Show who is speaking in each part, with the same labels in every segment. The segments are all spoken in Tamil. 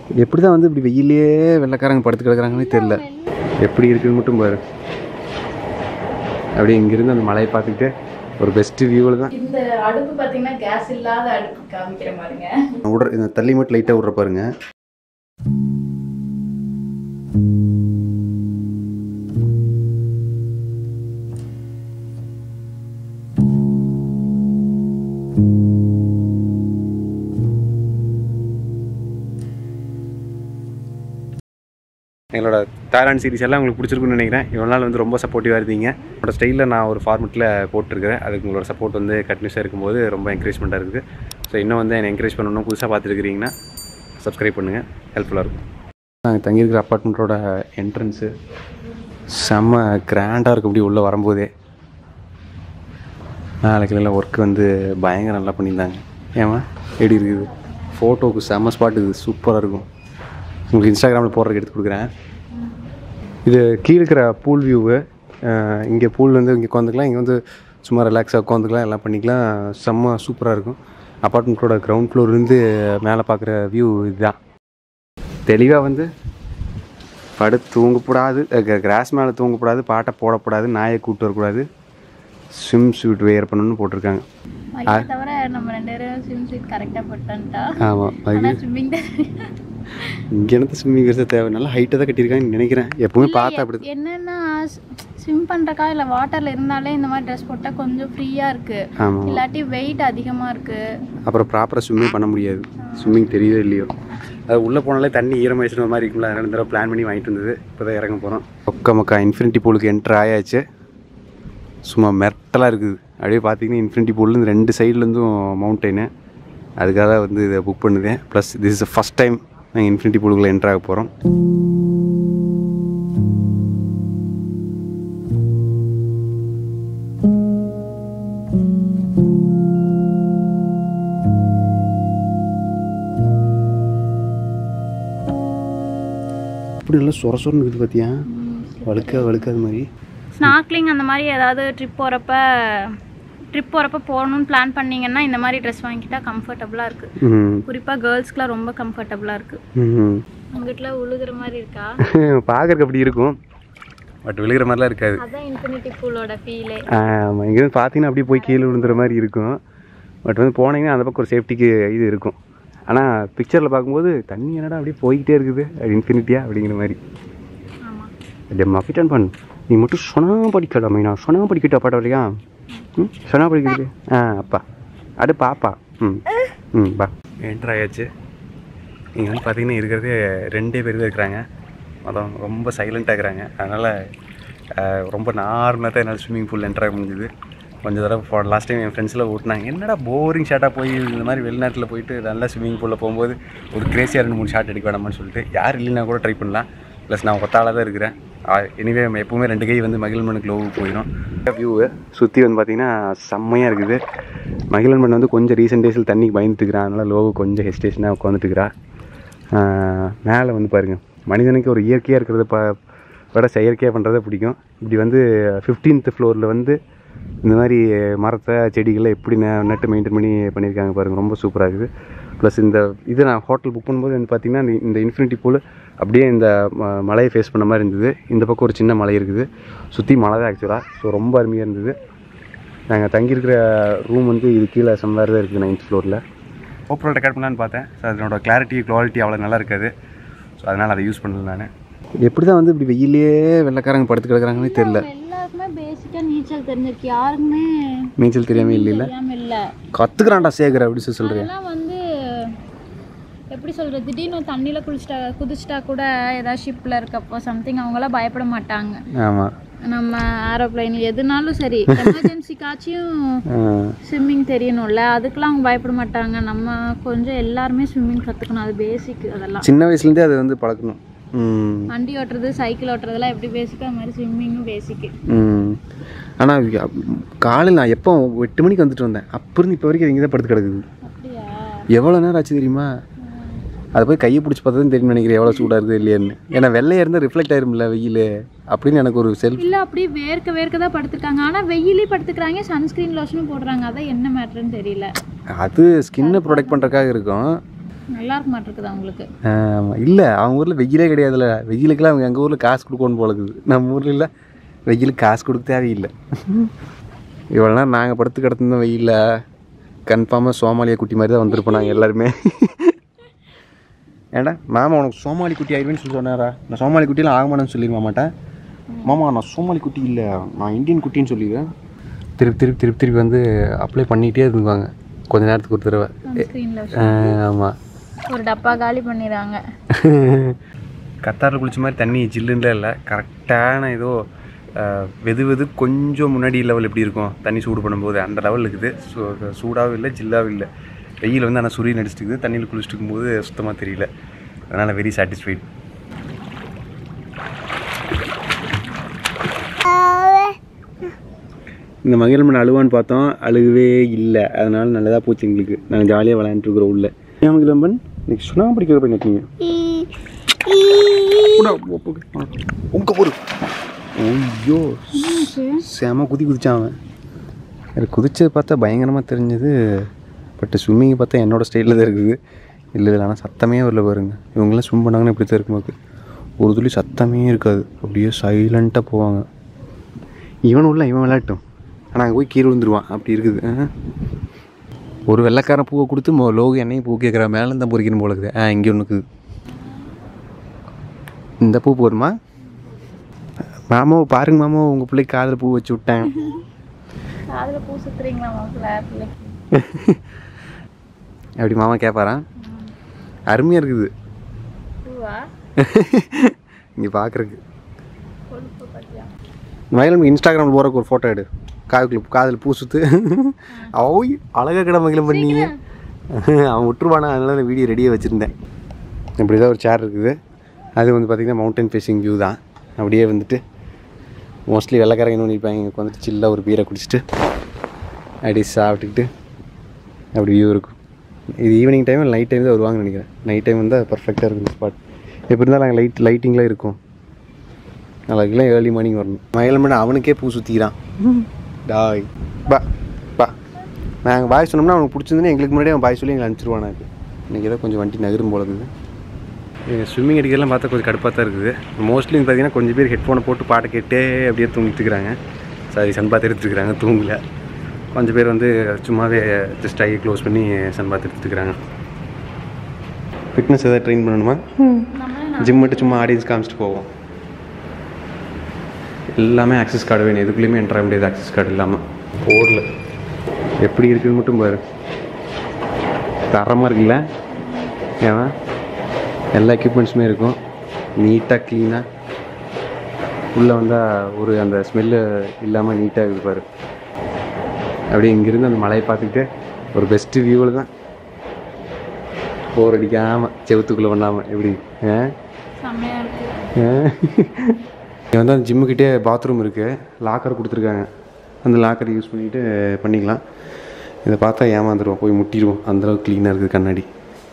Speaker 1: எப்படி தான் வந்து இப்படி வெயிலே வெள்ளைக்காரங்க படுத்து கிடக்குறாங்கன்னே தெரில எப்படி இருக்குன்னு மட்டும் பாரு அப்படியே இங்கிருந்து அந்த மலையை பார்த்துக்கிட்டு ஒரு பெஸ்ட்டு வியூவில் தான்
Speaker 2: இந்த அடுப்பு பார்த்தீங்கன்னா கேஸ் இல்லாத அடுப்பு காமிக்கிற மாதிரிங்க
Speaker 1: விடுற இந்த தள்ளி மட்டும் லைட்டாக விட்ற பாருங்க எங்களோட தாரான் சீரிஸ் எல்லாம் உங்களுக்கு பிடிச்சிருக்குன்னு நினைக்கிறேன் இவ்வளோ நாள் வந்து ரொம்ப சப்போர்ட்டிவாக இருந்தீங்க என்னோட ஸ்டைலில் நான் ஒரு ஃபார்மெட்டில் போட்டிருக்கிறேன் அதுக்கு உங்களோட சப்போர்ட் வந்து கண்டினியூஸாக இருக்கும்போது ரொம்ப என்கரேஜ்மெண்ட்டாக இருக்குது ஸோ இன்னும் வந்து என்னை என்கரேஜ் பண்ணணும் புதுசாக பார்த்துருக்கிறீங்கன்னா சப்ஸ்கிரைப் பண்ணுங்கள் ஹெல்ப்ஃபுல்லாக இருக்கும் நாங்கள் தங்கியிருக்கிற அப்பார்ட்மெண்ட்டோட என்ட்ரன்ஸு செம்ம கிராண்டாக இருக்கும் அப்படி உள்ளே வரும்போதே நாளைக்கு ஒர்க் வந்து பயங்கர நல்லா பண்ணியிருந்தாங்க ஏமா எப்படி இருக்குது ஃபோட்டோவுக்கு செம்ம ஸ்பாட் இது சூப்பராக இருக்கும் உங்களுக்கு இன்ஸ்டாகிராமில் போடுறதுக்கு எடுத்து கொடுக்குறேன் இது கீழே இருக்கிற பூல் வியூவு இங்கே பூல் வந்து இங்கே உட்காந்துக்கலாம் இங்கே வந்து சும்மா ரிலாக்ஸாக உட்காந்துக்கலாம் எல்லாம் பண்ணிக்கலாம் செம்ம சூப்பராக இருக்கும் அப்பார்ட்மெண்ட்டோட கிரவுண்ட் ஃப்ளோர்லேருந்து மேலே பார்க்குற வியூ இதுதான் தெளிவாக வந்து படுத்து தூங்கக்கூடாது கிராஸ் மேலே தூங்கக்கூடாது பாட்டை போடக்கூடாது நாயை கூப்பிட்டு வரக்கூடாது ஸ்விம் சூட் வேர் பண்ணணும்னு போட்டிருக்காங்க
Speaker 2: மைக்கை தவிர நம்ம ரெண்டு பேரும் ஸ்விம் சூட் கரெக்டாக போட்டோன்ட்டா
Speaker 1: ஆமாம் அது
Speaker 2: ஆனால் ஸ்விம்மிங்
Speaker 1: இங்கே எனக்கு ஸ்விம்மிங் இருக்கிறது தேவை நல்லா ஹைட்டாக தான் கட்டியிருக்காங்கன்னு நினைக்கிறேன் எப்பவுமே பார்த்தா அப்படி
Speaker 2: என்னன்னா ஸ்விம் பண்ணுறக்கா இல்லை வாட்டரில் இருந்தாலே இந்த மாதிரி ட்ரெஸ் போட்டால் கொஞ்சம் ஃப்ரீயாக இருக்குது
Speaker 1: ஆமாம்
Speaker 2: இல்லாட்டி வெயிட் அதிகமாக இருக்குது
Speaker 1: அப்புறம் ப்ராப்பராக ஸ்விம்மிங் பண்ண முடியாது ஸ்விம்மிங் தெரியுதோ இல்லையோ அது உள்ளே போனாலே தண்ணி ஈரமாயிடுச்சுன மாதிரி இருக்கும்ல அதனால இந்த தடவை பிளான் பண்ணி வாங்கிட்டு வந்தது இப்போ தான் இறங்க போகிறோம் ஒக்க மக்கா இன்ஃபினிட்டி பூலுக்கு என்ட்ரு ஆயாச்சு சும்மா மெர்ட்டலாக இருக்குது அப்படியே பார்த்தீங்கன்னா இன்ஃபினிட்டி பூல்லேருந்து ரெண்டு சைட்லேருந்தும் மவுண்டெயின் அதுக்காக தான் வந்து இதை புக் பண்ணுதேன் plus this is first time நாங்கள் இன்ஃபினிட்டி பூலுக்குள்ளே என்ட்ரு ஆக போகிறோம் இப்படி நல்லா சொர சொரன்னு இருக்குது பார்த்தியா வழுக்க வழுக்காத மாதிரி
Speaker 2: ஸ்நாக்லிங் அந்த மாதிரி ஏதாவது ட்ரிப் போகிறப்ப ட்ரிப் போகிறப்ப போகணும்னு பிளான் பண்ணீங்கன்னா இந்த மாதிரி ட்ரெஸ் வாங்கிட்டா கம்ஃபர்டபுளாக இருக்குது
Speaker 1: ம்
Speaker 2: குறிப்பாக கேர்ள்ஸ்க்குலாம் ரொம்ப கம்ஃபர்டபுளாக இருக்குது
Speaker 1: ம்
Speaker 2: உங்ககிட்ட உழுகுற மாதிரி இருக்கா
Speaker 1: பார்க்கறக்கு அப்படி இருக்கும் பட் விழுகிற மாதிரிலாம் இருக்காது
Speaker 2: அதான் இன்ஃபினிட்டி பூலோட ஃபீலே
Speaker 1: ஆமாம் இங்கேருந்து பார்த்தீங்கன்னா அப்படியே போய் கீழே விழுந்துற மாதிரி இருக்கும் பட் வந்து போனீங்கன்னா அந்த பக்கம் ஒரு சேஃப்டிக்கு இது இருக்கும் ஆனால் பிக்சரில் பார்க்கும்போது தண்ணி என்னடா அப்படியே போய்கிட்டே இருக்குது அது இன்ஃபினிட்டியா அப்படிங்கிற மாதிரி
Speaker 2: ஆமாம்
Speaker 1: அப்படியே மஃபிட்டன் பண்ணு நீ மட்டும் சொனா படிக்கலாமே நான் சொனா படிக்கட்டா பாட்டா இல்லையா ம் சொனா படிக்கிறது ஆ அப்பா அடு பாப்பா ம் ம் பா என்ட்ரு ஆயாச்சு இங்கே வந்து பார்த்தீங்கன்னா இருக்கிறதே ரெண்டே பேர் தான் இருக்கிறாங்க அதான் ரொம்ப சைலண்ட்டாக இருக்கிறாங்க அதனால் அஹ், ரொம்ப நார்மலாக தான் என்னால் ஸ்விம்மிங் பூல் என்ட்ரு ஆக முடிஞ்சுது கொஞ்சம் தடவை லாஸ்ட் டைம் என் ஃப்ரெண்ட்ஸில் ஓட்டினாங்க என்னடா போரிங் ஷாட்டாக போய் இந்த மாதிரி வெளிநாட்டில் போயிட்டு நல்லா ஸ்விம்மிங் பூலில் போகும்போது ஒரு கிரேஸியாக ரெண்டு மூணு ஷாட் எடுக்க வேணாமான்னு சொல்லிட்டு யார் இல்லைன்னா கூட ட்ரை பண்ணலாம் ப்ளஸ் நான் ஒத்தாளாக தான் இருக்கிறேன் எனிவே எப்பவுமே ரெண்டு கை வந்து மகிழ்மனுக்கு லோவு போயிடும் வியூவு சுற்றி வந்து பார்த்தீங்கன்னா செம்மையாக இருக்குது மகிழன்மன் வந்து கொஞ்சம் ரீசெண்ட் டேஸில் தண்ணிக்கு பயந்துட்டுக்கிறான் அதனால் லோவு கொஞ்சம் ஹெஸ்டேஷனாக உட்காந்துட்டுக்கிறா மேலே வந்து பாருங்கள் மனிதனுக்கு ஒரு இயற்கையாக இருக்கிறத ப விட செயற்கையாக பண்ணுறத பிடிக்கும் இப்படி வந்து ஃபிஃப்டீன்த் ஃப்ளோரில் வந்து இந்த மாதிரி மரத்தை செடிகளை எப்படி ந நட்டு மெயின்டைன் பண்ணி பண்ணியிருக்காங்க பாருங்கள் ரொம்ப சூப்பராக இருக்குது ப்ளஸ் இந்த இது நான் ஹோட்டல் புக் பண்ணும்போது வந்து பார்த்திங்கன்னா இந்த- இந்த இன்ஃபினிட்டி பூல் அப்படியே இந்த ம- மலையை ஃபேஸ் பண்ண மாதிரி இருந்தது இந்த பக்கம் ஒரு சின்ன மலை இருக்குது சுற்றி மலை தான் ஆக்சுவலாக ஸோ ரொம்ப அருமையாக இருந்தது நாங்கள் தங்கியிருக்கிற ரூம் வந்து இது கீழே சம்வேர் தான் இருக்குது நைன்த் ஃப்ளோரில் ஓப்பரோட ரெக்கார்ட் பண்ணலான்னு பார்த்தேன் ஸோ அதனோட கிளாரிட்டி குவாலிட்டி அவ்வளோ நல்லா இருக்காது ஸோ அதனால் அதை யூஸ் பண்ணல நான் எப்படி தான் வந்து இப்படி வெயிலே வெள்ளைக்காரங்க படுத்து கிடக்குறாங்கன்னே தெரில
Speaker 2: எல்லாருக்குமே பேசிக்காக நீச்சல் தெரிஞ்சிருக்கு யாருக்குமே
Speaker 1: நீச்சல் தெரியாமல் இல்லை
Speaker 2: தெரியாமல் இல்லை
Speaker 1: கற்றுக்குறான்டா சேகர் அப்படி சொல்லி சொல்கிறேன்
Speaker 2: அதெல்லாம் வந்து எப்படி சொல்கிறது திடீர்னு தண்ணியில் குளிச்சிட்டா குதிச்சிட்டா கூட ஏதாவது ஷிப்பில் இருக்கப்போ சம்திங் அவங்களாம் பயப்பட மாட்டாங்க
Speaker 1: ஆமாம்
Speaker 2: நம்ம ஏரோப்ளைன் எதுனாலும் சரி எமர்ஜென்சிக்காச்சும் ஸ்விம்மிங் தெரியணும்ல அதுக்கெல்லாம் அவங்க பயப்பட மாட்டாங்க நம்ம கொஞ்சம் எல்லாருமே ஸ்விம்மிங் கற்றுக்கணும் அது பேசிக் அதெல்லாம்
Speaker 1: சின்ன வயசுலேருந்தே அதை வந்து பழக்கணும் ம்
Speaker 2: வண்டி ஓட்டுறது சைக்கிள் ஓட்டுறதெல்லாம் எப்படி பேசிக்கோ அது மாதிரி ஸ்விம்மிங்கும் பேசிக்கு
Speaker 1: ம் ஆனால் காலையில் நான் எப்போ எட்டு மணிக்கு வந்துட்டு வந்தேன் அப்போ இருந்து இப்போ வரைக்கும் இங்கே தான் படுத்து கிடக்குது
Speaker 2: அப்படியா
Speaker 1: எவ்வளோ நேரம் ஆச்சு தெரியுமா அதை போய் கையை பிடிச்சி பார்த்தா தான் தெரியும் நினைக்கிறேன் எவ்வளோ சூடாக இருக்குது இல்லையான்னு ஏன்னா வெள்ளையாக இருந்தால் ரிஃப்ளெக்ட் ஆயிரும்ல வெயில் அப்படின்னு எனக்கு ஒரு செல்ஃப்
Speaker 2: இல்லை அப்படியே வேர்க்க வேர்க்க தான் படுத்துருக்காங்க ஆனால் வெயிலே படுத்துக்கிறாங்க சன்ஸ்க்ரீன் லோஷனும் போடுறாங்க அதான் என்ன மேட்ருன்னு தெரியல
Speaker 1: அது ஸ்கின்னை ப்ரொடெக்ட் பண்ணுறதுக்காக இருக்கும்
Speaker 2: நல்லா இருக்க மாட்டிருக்குது அவங்களுக்கு
Speaker 1: ஆமாம் இல்லை அவங்க ஊரில் வெயிலே கிடையாதுல்ல வெயிலுக்கெல்லாம் அவங்க எங்கள் ஊரில் காசு கொடுக்கணும் போல இருக்குது நம்ம ஊரில் இல்லை வெயிலுக்கு காசு கொடுக்க தேவையில்லை இவ்வளோ நேரம் நாங்கள் படுத்து கிடந்த வெயிலில் கன்ஃபார்மாக சோமாலியா குட்டி மாதிரி தான் வந்திருப்போம் நாங்கள் எல்லாருமே ஏண்டா மாமா உனக்கு சோமாலி குட்டி ஆயிடுவேன்னு சொல்லி சொன்னாரா நான் சோமாலி குட்டியெல்லாம் ஆக மாட்டேன்னு சொல்லிடுவா மாட்டேன் மாமா நான் சோமாலி குட்டி இல்லை நான் இந்தியன் குட்டின்னு சொல்லிடுவேன் திருப்பி திருப்பி திருப்பி திருப்பி வந்து அப்ளை பண்ணிகிட்டே இருந்துவாங்க கொஞ்ச நேரத்துக்கு ஒரு தடவை
Speaker 2: ஸ்க்ரீனில்
Speaker 1: ஆமாம்
Speaker 2: ஒரு டப்பா காலி பண்ணிடுறாங்க
Speaker 1: கத்தாரில் குளிச்ச மாதிரி தண்ணி ஜில்லுன்னு இல்லை கரெக்டான ஏதோ அஹ், வெது வெது கொஞ்சம் முன்னாடி லெவல் எப்படி இருக்கும் தண்ணி சூடு பண்ணும்போது அந்த லெவல் இருக்குது சூ சூடாகவும் இல்லை ஜில்லாகவும் இல்லை வெயில் வந்து ஆனால் சூரியன் அடிச்சிட்டு இருக்குது தண்ணியில் குளிச்சுட்டு இருக்கும்போது சுத்தமாக தெரியல அதனால் வெரி சாட்டிஸ்ஃபைட் இந்த மகிழ்மன் அழுவான்னு பார்த்தோம் அழுகவே இல்லை அதனால நல்லதாக போச்சு எங்களுக்கு நாங்கள் ஜாலியாக விளையாண்டுருக்குறோம் உள்ள ஏன் மகிழம்பன் இன்னைக்கு சுனா படிக்கிற போய் நிற்கீங்க உங்க போரு ஐயோ செம குதி குதிச்சான் அவன் எனக்கு குதிச்சது பார்த்தா பயங்கரமாக தெரிஞ்சது பட் ஸ்விம்மிங் பார்த்தா என்னோட ஸ்டைலில் தான் இருக்குது இல்லை இல்லை ஆனால் சத்தமே வரல பாருங்க இவங்கெல்லாம் ஸ்விம் பண்ணாங்கன்னா இப்படி தான் இருக்குமாக்கு ஒரு துளி சத்தமே இருக்காது அப்படியே சைலண்ட்டாக போவாங்க இவன் உள்ள இவன் விளையாட்டும் ஆனால் அங்கே போய் கீழே விழுந்துருவான் அப்படி இருக்குது ஆ. ஒரு வெள்ளைக்காரன் பூவை கொடுத்து மோ லோகு என்னையும் பூ கேட்குற மேலே தான் பொறிக்கணும் போல இருக்குது ஆ இங்கே ஒன்றுக்கு இந்த பூ போதுமா மாமா பாருங்க மாமா உங்கள் பிள்ளைக்கு காதில் பூ வச்சு விட்டேன்
Speaker 2: காதில் பூ சுத்துறீங்களா மாப்பிள்ள பிள்ளைக்கு
Speaker 1: அப்படி மாமா கேட்பாரா அருமையாக இருக்குது
Speaker 2: பூவா
Speaker 1: இங்கே பார்க்குறக்கு
Speaker 2: கொழுப்பு பார்த்தியா
Speaker 1: மயிலம் இன்ஸ்டாகிராமில் போகிறக்கு ஒரு ஃபோட்டோ எடு காதுக்குள்ள காதில் பூ சுத்து ஓய் அழகாக கிட மகிழம் பண்ணீங்க அவன் விட்டுருவானா அதனால நான் வீடியோ ரெடியாக வச்சுருந்தேன் இப்படி தான் ஒரு சேர் இருக்குது அது வந்து பார்த்திங்கன்னா மவுண்டன் ஃபேஸிங் வியூ தான் அப்படியே வந்துட்டு மோஸ்ட்லி வெள்ளைக்காரங்க என்ன பண்ணியிருப்பாங்க இங்கே வந்துட்டு சில்லாக ஒரு பீரை குடிச்சிட்டு அப்படியே சாப்பிட்டுக்கிட்டு அப்படி வியூ இருக்கும் இது ஈவினிங் டைம் நைட் டைம் தான் வருவாங்கன்னு நினைக்கிறேன் நைட் டைம் வந்தால் பர்ஃபெக்டாக இருக்கும் இந்த ஸ்பாட் எப்படி இருந்தாலும் அங்கே லைட் லைட்டிங்லாம் இருக்கும் நாளைக்கெல்லாம் ஏர்லி மார்னிங் வரணும் மயிலமன் அவனுக்கே பூ சுற்றிக்கிறான் டாய் பா பா நாங்கள் பாய் சொன்னோம்னா அவனுக்கு பிடிச்சிருந்துன்னு எங்களுக்கு முன்னாடி அவன் பாய் சொல்லி எங்களை அனுப்பிச்சிருவான் எனக்கு இன்றைக்கி ஏதோ கொஞ்சம் வண்டி நகரும் போல இருக்குது எங்கள் ஸ்விம்மிங் அடிக்கலாம் பார்த்தா கொஞ்சம் கடுப்பாக தான் இருக்குது மோஸ்ட்லி பார்த்தீங்கன்னா கொஞ்சம் பேர் ஹெட்ஃபோனை போட்டு பாட்டை கேட்டே அப்படியே தூங்கிட்டு இருக்கிறாங்க சாரி சன் பாத் எடுத்துட்டு இருக்காங்க தூங்கல கொஞ்சம் பேர் வந்து சும்மாவே ஜஸ்ட் ஐ க்ளோஸ் பண்ணி சன் பாத் எடுத்துட்டு இருக்கிறாங்க ஃபிட்னஸ் எதாவது ட்ரெயின் பண்ணணுமா ஜிம் மட்டும் சும்மா ஆடியன்ஸ் காமிச்சிட்டு போவோம் எல்லாமே ஆக்சஸ் கார்டு வேணும் எதுக்குள்ளேயுமே என்ட்ரு ஆக முடியாது ஆக்சஸ் கார்டு இல்லாமல் போர்டில் எப்படி இருக்குன்னு மட்டும் பாரு தரமாக இருக்குல்ல ஏன்னா எல்லா எக்யூப்மெண்ட்ஸுமே இருக்கும் நீட்டாக க்ளீனாக உள்ளே வந்தால் ஒரு அந்த ஸ்மெல்லு இல்லாமல் நீட்டாக இருக்குது பாரு அப்படியே இங்கேருந்து அந்த மலையை பார்த்துக்கிட்டு ஒரு பெஸ்ட்டு வியூவில் தான் போர் அடிக்காமல் செவுத்துக்குள்ளே பண்ணாமல் எப்படி ஆ
Speaker 2: செம்மையா இருக்கு
Speaker 1: இங்கே வந்து அந்த ஜிம்முக்கிட்டே பாத்ரூம் இருக்குது லாக்கர் கொடுத்துருக்காங்க அந்த லாக்கர் யூஸ் பண்ணிட்டு பண்ணிக்கலாம் இதை பார்த்தா ஏமாந்துருவோம் போய் முட்டிடுவோம் அந்தளவுக்கு க்ளீனாக இருக்குது கண்ணாடி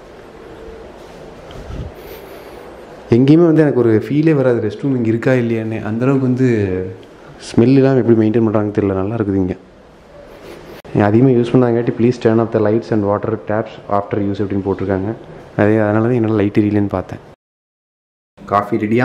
Speaker 1: எங்கேயுமே வந்து எனக்கு ஒரு ஃபீலே வராது ரெஸ்ட் ரூம் இங்கே இருக்கா இல்லையான்னு அந்தளவுக்கு வந்து ஸ்மெல்லாம் எப்படி மெயின்டைன் பண்ணுறாங்கன்னு தெரியல நல்லா இருக்குது இங்கே அதிகமாக யூஸ் பண்ணாங்காட்டி please turn off the lights and water taps after use அப்படின்னு போட்டிருக்காங்க அதே அதனால தான் என்னால் லைட் எரியலன்னு பார்த்தேன் காஃபி ரெடியா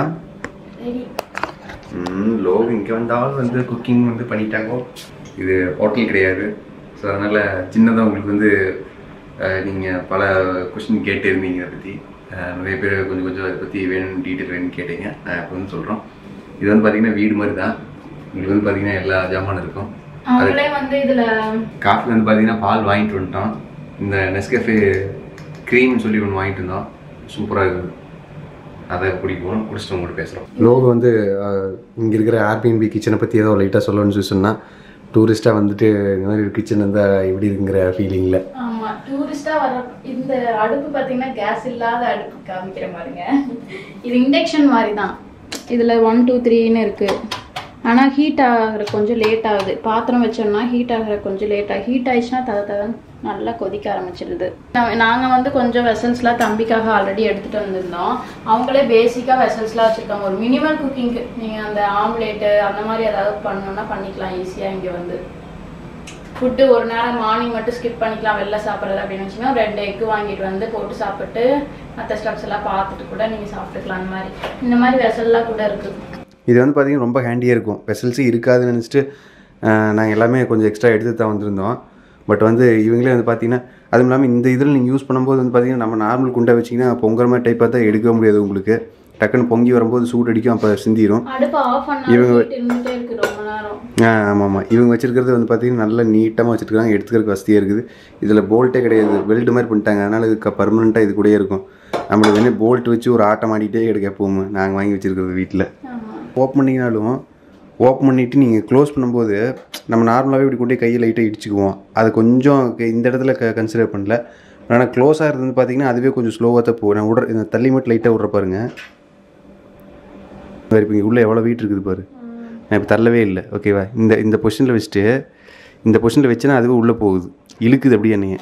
Speaker 1: லோகு இங்கே வந்தாலும் வந்து குக்கிங் வந்து பண்ணிட்டாங்கோ இது ஹோட்டல் கிடையாது ஸோ அதனால் சின்னதாக உங்களுக்கு வந்து நீங்கள் பல கொஷின் கேட்டு இருந்தீங்க இதை பற்றி நிறைய பேர் கொஞ்சம் கொஞ்சம் அதை பற்றி வேணும் டீட்டெயில் வேணும்னு கேட்டீங்க நான் இப்போ வந்து சொல்கிறோம் இது வந்து பார்த்தீங்கன்னா வீடு மாதிரி தான் உங்களுக்கு வந்து பார்த்தீங்கன்னா எல்லா ஜாமானும் இருக்கும்
Speaker 2: அவங்களே வந்து இதுல
Speaker 1: காஃபி வந்து பார்த்தீங்கன்னா பால் வாங்கிட்டு வந்துட்டோம் இந்த நெஸ்கஃபே க்ரீம்னு சொல்லி ஒன்று வாங்கிட்டு இருந்தோம் சூப்பராக இருக்குது அதை குடிப்போம் குடிச்சிட்டு உங்கள்கிட்ட பேசுகிறோம் லோகு வந்து இங்கே இருக்கிற ஆர்பிஎன்பி கிச்சனை பற்றி ஏதோ லைட்டாக சொல்லணும்னு சொல்லி சொன்னால் டூரிஸ்ட்டாக வந்துட்டு இந்த மாதிரி ஒரு கிச்சன் இருந்தால் எப்படி இருக்குங்கிற ஃபீலிங்கில்
Speaker 2: ஆமா டூரிஸ்டா வர இந்த அடுப்பு பாத்தீங்கன்னா கேஸ் இல்லாத அடுப்பு காமிக்கிற மாதிரிங்க இது இண்டக்ஷன் மாதிரி தான் இதுல ஒன் டூ த்ரீன்னு இருக்கு ஆனா ஹீட் ஆகிற கொஞ்சம் லேட் ஆகுது பாத்திரம் வச்சோம்னா ஹீட் ஆகிற கொஞ்சம் லேட் ஆகும் ஹீட் ஆயிடுச்சுன்னா தத ததன்னு நல்லா கொதிக்க ஆரம்பிச்சிடுது நா- நாங்க வந்து கொஞ்சம் வெசல்ஸ்லாம் தம்பிக்காக ஆல்ரெடி எடுத்துட்டு வந்திருந்தோம் அவங்களே பேசிக்கா வெசல்ஸ்லாம் வச்சிருக்காங்க ஒரு மினிமம் குக்கிங்க்கு நீங்க அந்த ஆம்லேட்டு அந்த மாதிரி ஏதாவது பண்ணணும்னா பண்ணிக்கலாம் ஈஸியா இங்க வந்து ஃபுட்டு ஒரு நேரம் மார்னிங் மட்டும் ஸ்கிப் பண்ணிக்கலாம் வெளில சாப்பிட்றது அப்படின்னு வச்சுன்னா ரெண்டு எக்கு வாங்கிட்டு வந்து போட்டு சாப்பிட்டு மற்ற ஸ்டெப்ஸ் எல்லாம் பார்த்துட்டு கூட நீங்கள் சாப்பிட்டுக்கலாம் அந்த மாதிரி இந்த மாதிரி வெசல்லாம் கூட இருக்குது
Speaker 1: இது வந்து பார்த்தீங்கன்னா ரொம்ப ஹேண்டியாக இருக்கும் வெசல்ஸு இருக்காதுன்னு நினச்சிட்டு நாங்கள் எல்லாமே கொஞ்சம் எக்ஸ்ட்ரா எடுத்து தான் வந்திருந்தோம் பட் வந்து இவங்களே வந்து பார்த்தீங்கன்னா அதுவும் இல்லாமல் இந்த இதில் நீங்கள் யூஸ் பண்ணும்போது வந்து பார்த்தீங்கன்னா நம்ம நார்மல் குண்டை வச்சிங்கன்னா பொங்குற மாதிரி டைப்பாக தான் எடுக்கவே முடியாது உங்களுக்கு டக்குன்னு பொங்கி வரும்போது சூடு அடிக்கும் அப்போ சிந்திரும்
Speaker 2: அடுப்பு ஆஃப் பண்ணா heat இருந்துட்டே இருக்கு ரொம்ப நேரம்
Speaker 1: ஆ ஆமாம் ஆமாம் இவங்க வச்சிருக்கிறது வந்து பார்த்தீங்கன்னா நல்லா நீட்டமாக வச்சுருக்காங்க எடுத்துக்கிறதுக்கு வசதியாக இருக்குது இதில் போல்ட்டே கிடையாது வெல்டு மாதிரி பண்ணிட்டாங்க அதனால் இது பர்மனெண்ட்டாக இது கூடயே இருக்கும் நம்மளுக்கு வேணே போல்ட் வச்சு ஒரு ஆட்டம் ஆடிட்டே எடுக்க போகும் நாங்கள் வாங்கி வச்சிருக்கிறது வீட்டில்
Speaker 2: ஆமா
Speaker 1: ஓப்பன் பண்ணிங்கனாலும் ஓப்பன் பண்ணிவிட்டு நீங்கள் க்ளோஸ் பண்ணும்போது நம்ம நார்மலாகவே இப்படி கொண்டு போய் கையை லைட்டாக இடிச்சுக்குவோம் அது கொஞ்சம் க- இந்த இடத்துல க கன்சிடர் பண்ணல ஆனால் க்ளோஸ் ஆகிறது வந்து பார்த்தீங்கன்னா அதுவே கொஞ்சம் ஸ்லோவாக தான் போகும் நான் விட்ற இந்த தள்ளி மட்டும் லைட்டாக விட்ற பாருங்க வேறு இப்போ இங்கே உள்ளே எவ்வளோ வெயிட் இருக்குது பாரு நான் இப்போ தள்ளவே இல்லை ஓகேவா இந்த இந்த பொசிஷனில் வச்சுட்டு இந்த பொசிஷனில் வச்சேன்னா அதுவே உள்ளே போகுது இழுக்குது அப்படியே என்னைய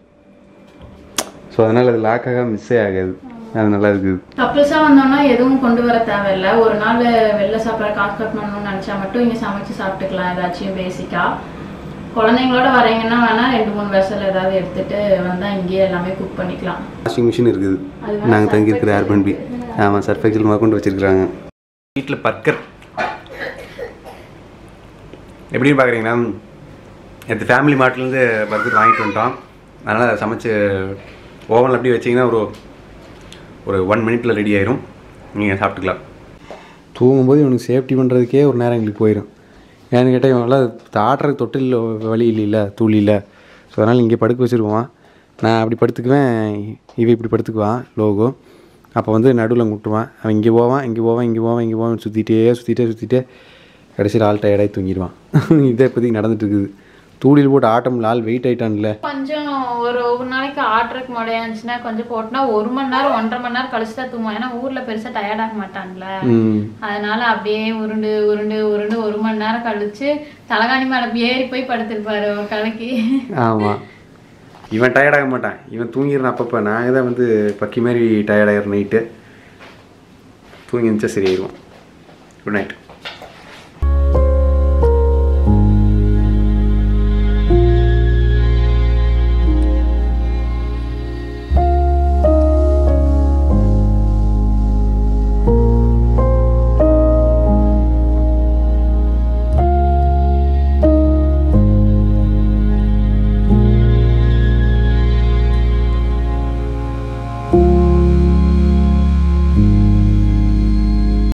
Speaker 1: ஸோ அதனால் அது லாக் ஆகாம மிஸ்ஸே ஆகாது அது நல்லா இருக்குது
Speaker 2: கப்புள்ஸாக வந்தோம்னா எதுவும் கொண்டு வர தேவையில்ல ஒரு நாள் வெளில சாப்பிட்ற காசு கட் பண்ணணும்னு நினச்சா மட்டும் இங்கே சமைச்சு சாப்பிட்டுக்கலாம் ஏதாச்சும் பேசிக்காக குழந்தைங்களோட வரீங்கன்னா வேணால் ரெண்டு மூணு வெசல் ஏதாவது எடுத்துட்டு வந்தால் இங்கேயே எல்லாமே குக் பண்ணிக்கலாம்
Speaker 1: வாஷிங் மிஷின் இருக்குது
Speaker 2: அது
Speaker 1: நாங்கள் தங்கியிருக்கிற ஏர்பன்பி ஆமாம் சர்ஃபெக்சல் கொண்டு வச்சுருக்குறாங்க வீட்டில் பர்கர் எப்படின்னு பார்க்குறீங்கன்னா நேற்று ஃபேமிலி மார்ட்லேருந்து பர்கர் வாங்கிட்டு வந்துட்டோம் அதனால் அதை சமைச்சு ஓவனில் அப்படியே வச்சிங்கன்னா ஒரு ஒரு ஒன் மினிட்ல ரெடி ஆயிரும் நீங்கள் சாப்பிட்டுக்கலாம் தூங்கும்போது இவனுக்கு சேஃப்டி பண்ணுறதுக்கே ஒரு நேரம் எங்களுக்கு போயிடும் ஏன்னு கேட்டால் இவங்களாம் ஆடுறதுக்கு தொட்டில் வழி இல்லைல்ல தூள் இல்லை ஸோ அதனால் இங்கே படுக்க வச்சுருவான் நான் அப்படி படுத்துக்குவேன் இவன் இப்படி படுத்துக்குவான் லோகோ அப்போ வந்து நடுவில் முட்டுவான் அவன் இங்கே போவான் இங்கே போவான் இங்கே போவான் இங்கே போவான் சுற்றிட்டே சுற்றிட்டே சுற்றிட்டே கடைசியில் ஆள் டயர்டாகி தூங்கிடுவான் இதே இப்போதைக்கு நடந்துட்டு இருக்குது தூளில் போட்டு ஆட்டம் ஆள் வெயிட் ஆயிட்டான்ல
Speaker 2: கொஞ்சம் ஒரு ஒவ்வொரு நாளைக்கு ஆர்டருக்கு முறையா இருந்துச்சுன்னா கொஞ்சம் போட்டுனா ஒரு மணி நேரம் ஒன்றரை மணி நேரம் கழிச்சு தான் தூங்குவான் ஏன்னா ஊர்ல பெருசா டயர்ட் ஆக மாட்டான்ல
Speaker 1: ம்
Speaker 2: அதனால அப்படியே உருண்டு உருண்டு உருண்டு ஒரு மணி நேரம் கழிச்சு தலகாணி மேல ஏறி போய் படுத்திருப்பாரு ஒரு கலைக்கு
Speaker 1: ஆமாம் இவன் டயர்டாக மாட்டான் இவன் தூங்கிடுறான் அப்பப்போ நான் தான் வந்து பக்கி மாதிரி டயர்டாகிற நைட்டு தூங்கி இருந்துச்சா சரியாயிடுவான் குட் நைட்